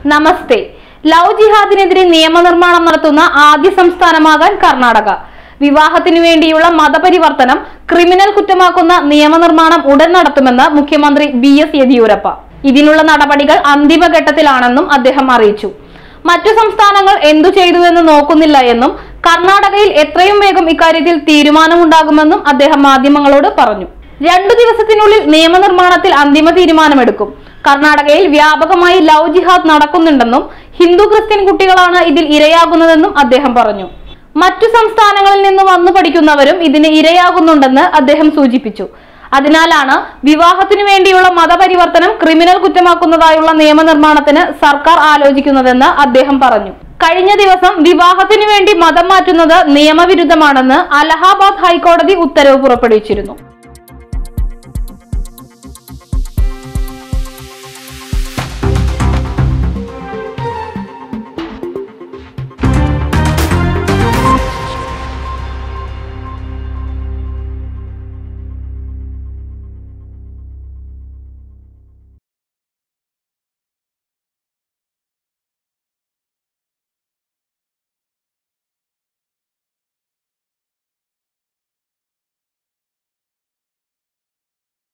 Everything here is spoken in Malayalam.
നമസ്തേ ലവ് ജിഹാദിനെതിരെ നിയമനിർമ്മാണം നടത്തുന്ന ആദ്യ സംസ്ഥാനമാകാൻ കർണാടക വിവാഹത്തിനു വേണ്ടിയുള്ള മതപരിവർത്തനം ക്രിമിനൽ കുറ്റമാക്കുന്ന നിയമനിർമ്മാണം ഉടൻ നടത്തുമെന്ന് മുഖ്യമന്ത്രി ബി എസ് യെദിയൂരപ്പ ഇതിനുള്ള നടപടികൾ അന്തിമഘട്ടത്തിലാണെന്നും അദ്ദേഹം അറിയിച്ചു മറ്റു സംസ്ഥാനങ്ങൾ എന്തു ചെയ്തുവെന്ന് നോക്കുന്നില്ല എന്നും കർണാടകയിൽ എത്രയും വേഗം ഇക്കാര്യത്തിൽ തീരുമാനമുണ്ടാകുമെന്നും അദ്ദേഹം മാധ്യമങ്ങളോട് പറഞ്ഞു രണ്ടു ദിവസത്തിനുള്ളിൽ നിയമനിർമ്മാണത്തിൽ അന്തിമ തീരുമാനമെടുക്കും കർണാടകയിൽ വ്യാപകമായി ലവ് ജിഹാദ് നടക്കുന്നുണ്ടെന്നും ഹിന്ദു ക്രിസ്ത്യൻ കുട്ടികളാണ് ഇതിൽ ഇരയാകുന്നതെന്നും അദ്ദേഹം പറഞ്ഞു മറ്റു സംസ്ഥാനങ്ങളിൽ നിന്ന് വന്നു പഠിക്കുന്നവരും ഇതിന് ഇരയാകുന്നുണ്ടെന്ന് അദ്ദേഹം സൂചിപ്പിച്ചു അതിനാലാണ് വിവാഹത്തിനു വേണ്ടിയുള്ള മതപരിവർത്തനം ക്രിമിനൽ കുറ്റമാക്കുന്നതായുള്ള നിയമനിർമ്മാണത്തിന് സർക്കാർ ആലോചിക്കുന്നതെന്ന് അദ്ദേഹം പറഞ്ഞു കഴിഞ്ഞ ദിവസം വിവാഹത്തിനു വേണ്ടി മതം മാറ്റുന്നത് നിയമവിരുദ്ധമാണെന്ന് അലഹാബാദ് ഹൈക്കോടതി ഉത്തരവ് പുറപ്പെടുവിച്ചിരുന്നു